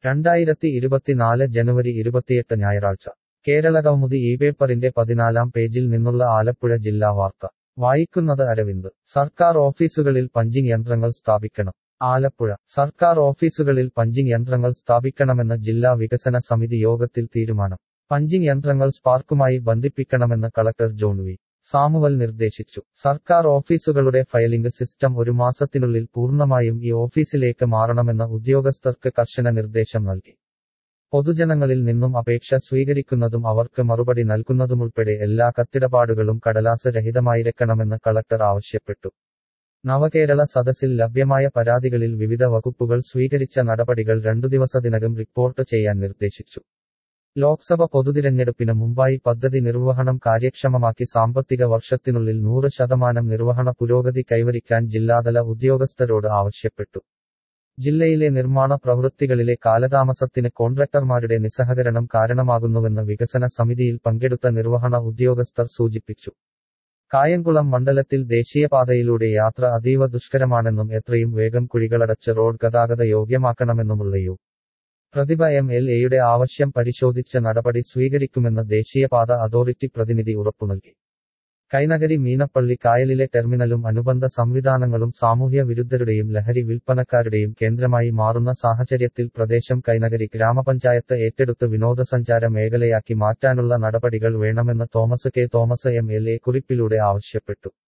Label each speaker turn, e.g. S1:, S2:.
S1: രണ്ടായിരത്തി ഇരുപത്തിനാല് ജനുവരി ഇരുപത്തിയെട്ട് ഞായറാഴ്ച കേരള കൗമുദി ഈ പേപ്പറിന്റെ പതിനാലാം പേജിൽ നിന്നുള്ള ആലപ്പുഴ ജില്ലാ വാർത്ത വായിക്കുന്നത് അരവിന്ദ് സർക്കാർ ഓഫീസുകളിൽ പഞ്ചിങ് യന്ത്രങ്ങൾ സ്ഥാപിക്കണം ആലപ്പുഴ സർക്കാർ ഓഫീസുകളിൽ പഞ്ചിങ് യന്ത്രങ്ങൾ സ്ഥാപിക്കണമെന്ന് ജില്ലാ വികസന സമിതി യോഗത്തിൽ തീരുമാനം പഞ്ചിങ് യന്ത്രങ്ങൾ സ്പാർക്കുമായി ബന്ധിപ്പിക്കണമെന്ന് കളക്ടർ ജോൺ വി സാമുവൽ നിർദ്ദേശിച്ചു സർക്കാർ ഓഫീസുകളുടെ ഫയലിംഗ് സിസ്റ്റം ഒരു മാസത്തിനുള്ളിൽ പൂർണ്ണമായും ഈ ഓഫീസിലേക്ക് മാറണമെന്ന് ഉദ്യോഗസ്ഥർക്ക് കർശന നിർദ്ദേശം നൽകി പൊതുജനങ്ങളിൽ നിന്നും അപേക്ഷ സ്വീകരിക്കുന്നതും അവർക്ക് മറുപടി നൽകുന്നതുമുൾപ്പെടെ എല്ലാ കത്തിടപാടുകളും കടലാസ് രഹിതമായിരിക്കണമെന്ന് കളക്ടർ ആവശ്യപ്പെട്ടു നവകേരള സദസ്സിൽ ലഭ്യമായ പരാതികളിൽ വിവിധ വകുപ്പുകൾ സ്വീകരിച്ച നടപടികൾ രണ്ടു ദിവസത്തിനകം റിപ്പോർട്ട് ചെയ്യാൻ നിർദ്ദേശിച്ചു ലോക്സഭ പൊതുതിരഞ്ഞെടുപ്പിന് മുമ്പായി പദ്ധതി നിർവഹണം കാര്യക്ഷമമാക്കി സാമ്പത്തിക വർഷത്തിനുള്ളിൽ നൂറ് ശതമാനം നിർവഹണ പുരോഗതി കൈവരിക്കാൻ ജില്ലാതല ഉദ്യോഗസ്ഥരോട് ആവശ്യപ്പെട്ടു ജില്ലയിലെ നിർമ്മാണ പ്രവൃത്തികളിലെ കാലതാമസത്തിന് കോൺട്രാക്ടർമാരുടെ നിസ്സഹകരണം കാരണമാകുന്നുവെന്ന് വികസന സമിതിയിൽ പങ്കെടുത്ത നിർവഹണ ഉദ്യോഗസ്ഥർ സൂചിപ്പിച്ചു കായംകുളം മണ്ഡലത്തിൽ ദേശീയപാതയിലൂടെ യാത്ര അതീവ ദുഷ്കരമാണെന്നും എത്രയും വേഗം കുഴികളടച്ച് റോഡ് ഗതാഗത യോഗ്യമാക്കണമെന്നുമുള്ള യു പ്രതിഭ എം എൽ എയുടെ ആവശ്യം പരിശോധിച്ച് നടപടി സ്വീകരിക്കുമെന്ന് ദേശീയപാത അതോറിറ്റി പ്രതിനിധി ഉറപ്പു നൽകി കൈനഗരി മീനപ്പള്ളി കായലിലെ ടെർമിനലും അനുബന്ധ സംവിധാനങ്ങളും സാമൂഹ്യ വിരുദ്ധരുടെയും ലഹരി വിൽപ്പനക്കാരുടെയും കേന്ദ്രമായി മാറുന്ന സാഹചര്യത്തിൽ പ്രദേശം കൈനഗരി ഗ്രാമപഞ്ചായത്ത് ഏറ്റെടുത്ത് വിനോദസഞ്ചാര മേഖലയാക്കി മാറ്റാനുള്ള നടപടികൾ വേണമെന്ന് Thomas K Thomas M L A കുറിപ്പിലൂടെ ആവശ്യപ്പെട്ടു